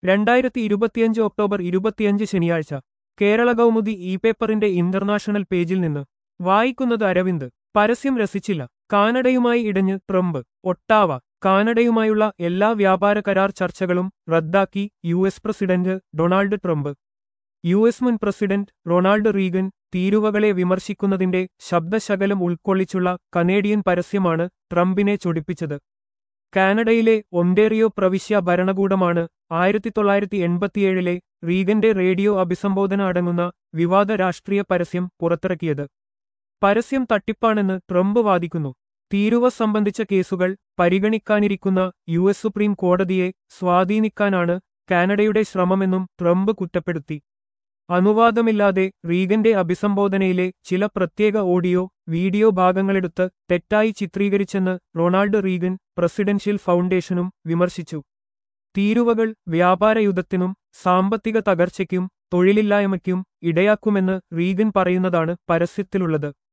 രണ്ടായിരത്തി ഇരുപത്തിയഞ്ച് ഒക്ടോബർ ഇരുപത്തിയഞ്ച് ശനിയാഴ്ച കേരള കൗമുദി ഇ പേപ്പറിന്റെ ഇന്റർനാഷണൽ പേജിൽ നിന്ന് വായിക്കുന്നത് അരവിന്ദ് പരസ്യം രസിച്ചില്ല കാനഡയുമായി ഇടഞ്ഞ് ട്രംപ് ഒട്ടാവ കാനഡയുമായുള്ള എല്ലാ വ്യാപാര കരാർ ചർച്ചകളും റദ്ദാക്കി U S president Donald Trump U S മുൻ പ്രസിഡന്റ് റൊണാൾഡ് റീഗൻ തീരുവകളെ വിമർശിക്കുന്നതിന്റെ ശബ്ദശകലം ഉൾക്കൊള്ളിച്ചുള്ള കനേഡിയൻ പരസ്യമാണ് ട്രംപിനെ ചൊടിപ്പിച്ചത് കാനഡയിലെ ഒണ്ടേറിയോ പ്രവിശ്യ ഭരണകൂടമാണ് ആയിരത്തി തൊള്ളായിരത്തി എൺപത്തിയേഴിലെ റീഗന്റെ റേഡിയോ അഭിസംബോധന അടങ്ങുന്ന വിവാദ രാഷ്ട്രീയ പരസ്യം പുറത്തിറക്കിയത് പരസ്യം തട്ടിപ്പാണെന്ന് ട്രംപ് വാദിക്കുന്നു തീരുവ സംബന്ധിച്ച കേസുകൾ പരിഗണിക്കാനിരിക്കുന്ന യു എസ് സുപ്രീം കോടതിയെ സ്വാധീനിക്കാനാണ് കാനഡയുടെ ശ്രമമെന്നും ട്രംപ് കുറ്റപ്പെടുത്തി അനുവാദമില്ലാതെ റീഗന്റെ അഭിസംബോധനയിലെ ചില പ്രത്യേക ഓഡിയോ വീഡിയോ ഭാഗങ്ങളെടുത്ത് തെറ്റായി ചിത്രീകരിച്ചെന്ന് റൊണാൾഡ് റീഗൻ പ്രസിഡൻഷ്യൽ ഫൗണ്ടേഷനും വിമർശിച്ചു തീരുവകൾ വ്യാപാരയുദ്ധത്തിനും സാമ്പത്തിക തകർച്ചയ്ക്കും തൊഴിലില്ലായ്മയ്ക്കും ഇടയാക്കുമെന്ന് റീഗൻ പറയുന്നതാണ് പരസ്യത്തിലുള്ളത്